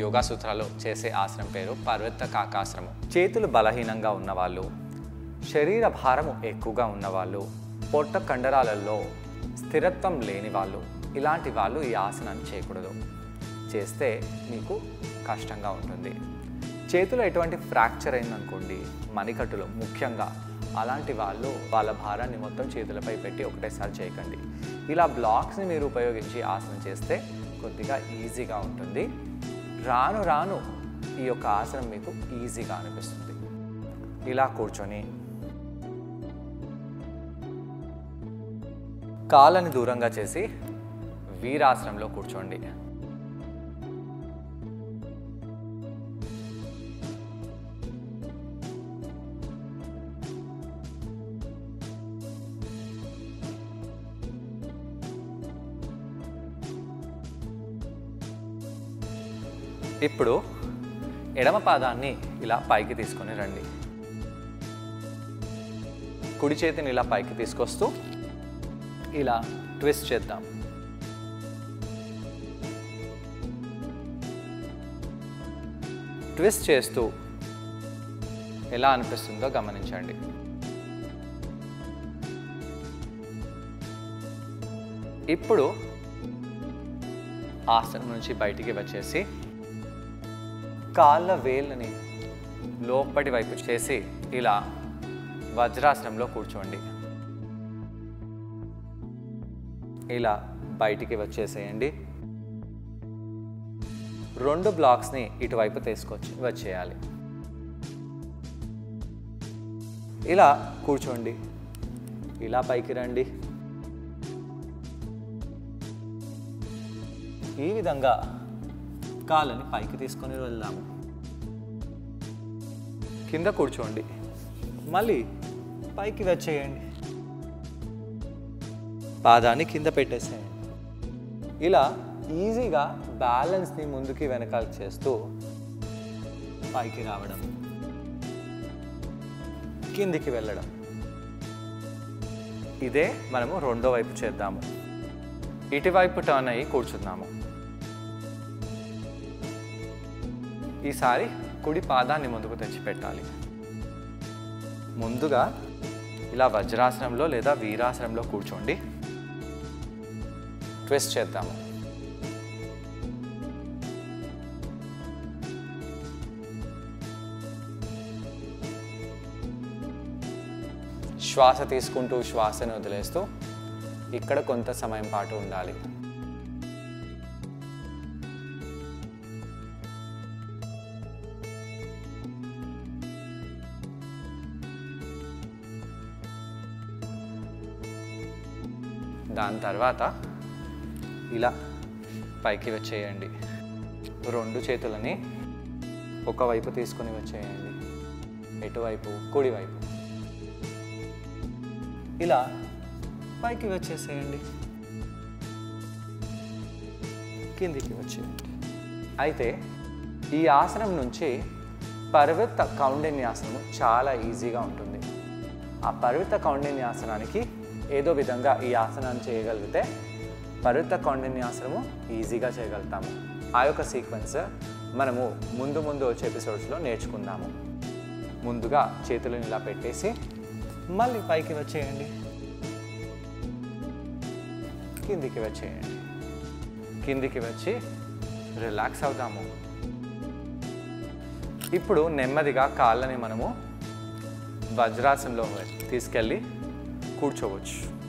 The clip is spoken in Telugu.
యోగా సూత్రాలు చేసే ఆసనం పేరు పర్వత కాకాశ్రమం చేతులు బలహీనంగా ఉన్నవాళ్ళు శరీర భారము ఎక్కువగా ఉన్నవాళ్ళు పొట్ట కండరాలలో స్థిరత్వం లేని వాళ్ళు ఇలాంటి వాళ్ళు ఈ ఆసనాన్ని చేయకూడదు చేస్తే మీకు కష్టంగా ఉంటుంది చేతిలో ఎటువంటి ఫ్రాక్చర్ అయిందనుకోండి మణికట్టులో ముఖ్యంగా అలాంటి వాళ్ళు వాళ్ళ భారాన్ని మొత్తం చేతులపై పెట్టి ఒకటేసారి చేయకండి ఇలా బ్లాక్స్ని మీరు ఉపయోగించి ఆసనం చేస్తే కొద్దిగా ఈజీగా ఉంటుంది రాను రాను ఈ యొక్క ఆసనం మీకు ఈజీగా అనిపిస్తుంది ఇలా కూర్చొని కాళ్ళని దూరంగా చేసి వీరాసనంలో కూర్చోండి ఇప్పుడు ఎడమ పాదాన్ని ఇలా పైకి తీసుకొని రండి కుడి చేతిని ఇలా పైకి తీసుకొస్తూ ఇలా ట్విస్ట్ చేద్దాం ట్విస్ట్ చేస్తూ ఎలా అనిపిస్తుందో గమనించండి ఇప్పుడు ఆసనం నుంచి బయటికి వచ్చేసి కాళ్ళ వేళ్ళని లోపటి వైపు చేసి ఇలా వజ్రాసనంలో కూర్చోండి ఇలా బయటికి వచ్చేసేయండి రెండు బ్లాక్స్ని ఇటువైపు తీసుకొచ్చి వచ్చేయాలి ఇలా కూర్చోండి ఇలా పైకి రండి ఈ విధంగా కాళ్ళని పైకి తీసుకొని వెళ్దాము కింద కూర్చోండి మళ్ళీ పైకి వచ్చేయండి పాదాన్ని కింద పెట్టేసేయండి ఇలా ఈజీగా బ్యాలెన్స్ని ముందుకి వెనకాల చేస్తూ పైకి రావడం కిందికి వెళ్ళడం ఇదే మనము రెండో వైపు చేద్దాము ఇటువైపు టర్న్ అయ్యి కూర్చుందాము ఈసారి కుడి పాదాన్ని ముందుకు తెచ్చిపెట్టాలి ముందుగా ఇలా వజ్రాసనంలో లేదా వీరాసనంలో కూర్చోండి ట్విస్ట్ చేద్దాము శ్వాస తీసుకుంటూ శ్వాసను వదిలేస్తూ ఇక్కడ కొంత సమయం పాటు ఉండాలి దాని తర్వాత ఇలా పైకి వచ్చేయండి రెండు చేతులని ఒకవైపు తీసుకొని వచ్చేయండి ఎటువైపు కుడివైపు ఇలా పైకి వచ్చేసేయండి కిందికి వచ్చేయండి అయితే ఈ ఆసనం నుంచి పర్వత కౌండిన్యాసనం చాలా ఈజీగా ఉంటుంది ఆ పర్వత కౌండిన్యాసనానికి ఏదో విధంగా ఈ ఆసనాన్ని చేయగలిగితే పర్వత కౌండిన్యాసనము ఈజీగా చేయగలుగుతాము ఆ యొక్క సీక్వెన్స్ మనము ముందు ముందు వచ్చే ఎపిసోడ్స్లో నేర్చుకుందాము ముందుగా చేతులను ఇలా పెట్టేసి మళ్ళీ పైకి వచ్చేయండి కిందికి వచ్చేయండి కిందికి వచ్చి రిలాక్స్ అవుదాము ఇప్పుడు నెమ్మదిగా కాళ్ళని మనము వజ్రాసనంలో తీసుకెళ్ళి కూర్చోవచ్చు